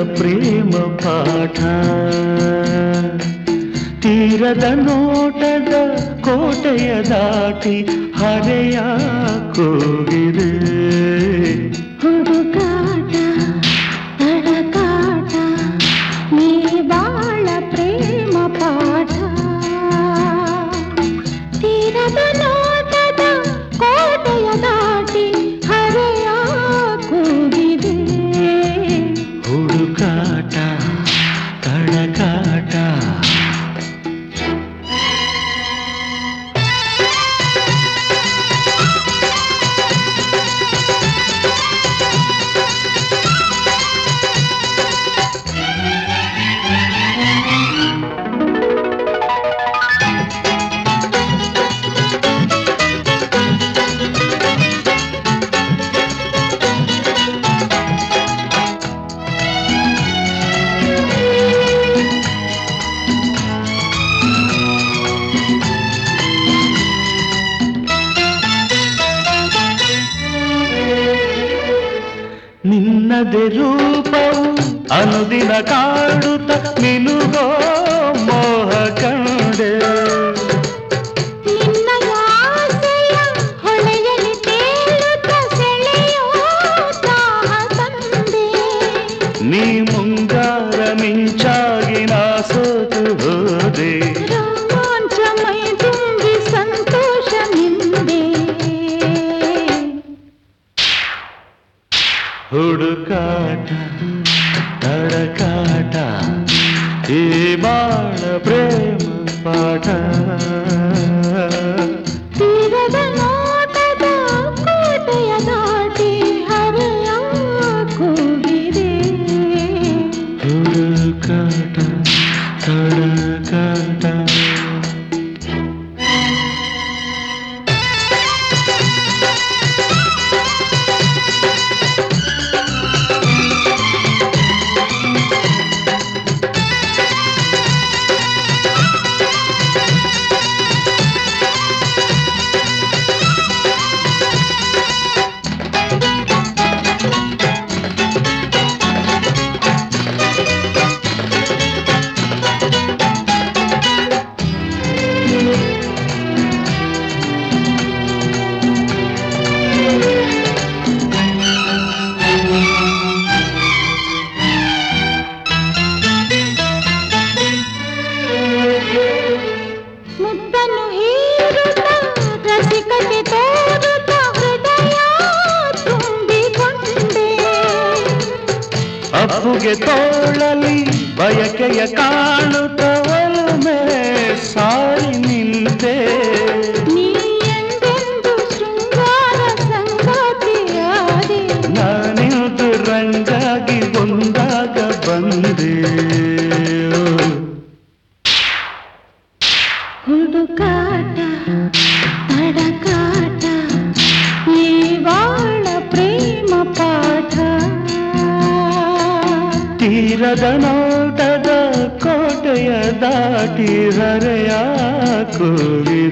ಪ್ರೇಮ ಪಾಠ ತೀರದ ನೋಟದ ಕೋಟೆಯ ದಾಟಿ ಹರೆಯ ಕೂಗಿದೆ ಹುಡುಕಾಟ ತಡಕಾಟ ನೀ ಬಾಳ ಪ್ರೇಮ ಪಾಠ ತೀರದ ನೋಟದ ಕೋಟೆಯ ದಾಟಿ ಹರೆಯ ಕೂಗಿದೆ ಹುಡುಕಾಟ ತಡಕಾಟ ನಿನ್ನದೆ ರೂಪವು ಅನುದಿನ ಕಾಡುತ್ತ ಮಿನುಗೋ ಮೋಹ ಕಂಡೆ ನಿನ್ನ ಆಸೆಯ ಹೊಳೆಯಲಿ ತೇಲುತ್ತ ಸೆಳೆಯೋ ದಾಹ ತಂದೆ ನೀ ಮುಂಗಾರ ಮಿಂಚಾಗಿ ನಾ ಸೋತು ಹೋದೆ ರೋಮಾಂಚ ಮೈ ತುಂಬಿ ಸಂತೋಷ ನಿಂದೆ ಹುಡುಕಾಟ ತಡಕಾಟ ಈ ಬಾಳ ಪ್ರೇಮ ಪಾಠ ತೀರದ ನೋಟದ ಕೋಟೆಯ ದಾಟಿ ಹರೆಯ ಕೂಗಿದೆ ಹುಡುಕಾಟ ತಡಕಾಟ ಮುದ್ದನ್ನು ಹೀರುತ್ತ ರಸಿಕತೆ ತೋರುತ್ತ ಹೃದಯ ತುಂಬಿಕೊಂಡೆ ಅಪ್ಪುಗೆ ತೋಳಲಿ ಬಯಕೆಯ ಕಾಣುತ್ತ ಒಲುಮೆ ಸಾರಿ ನಿಂತೆ ನೀ ಎಂದೆಂದು ಶೃಂಗಾರ ಸಂಗಾತಿಯಾದೆ ನಾನಿಂದು ರಂಗಾಗಿ ಒಂದಾಗ ಬಂದೆ ಹುಡುಕಾಟ ತಡಕಾಟ ಈ ಬಾಳ ಪ್ರೇಮ ಪಾಠ ತೀರದ ನೋಟದ ಕೋಟೆಯ ದಾಟಿ ಹರೆಯ ಕೂಗಿ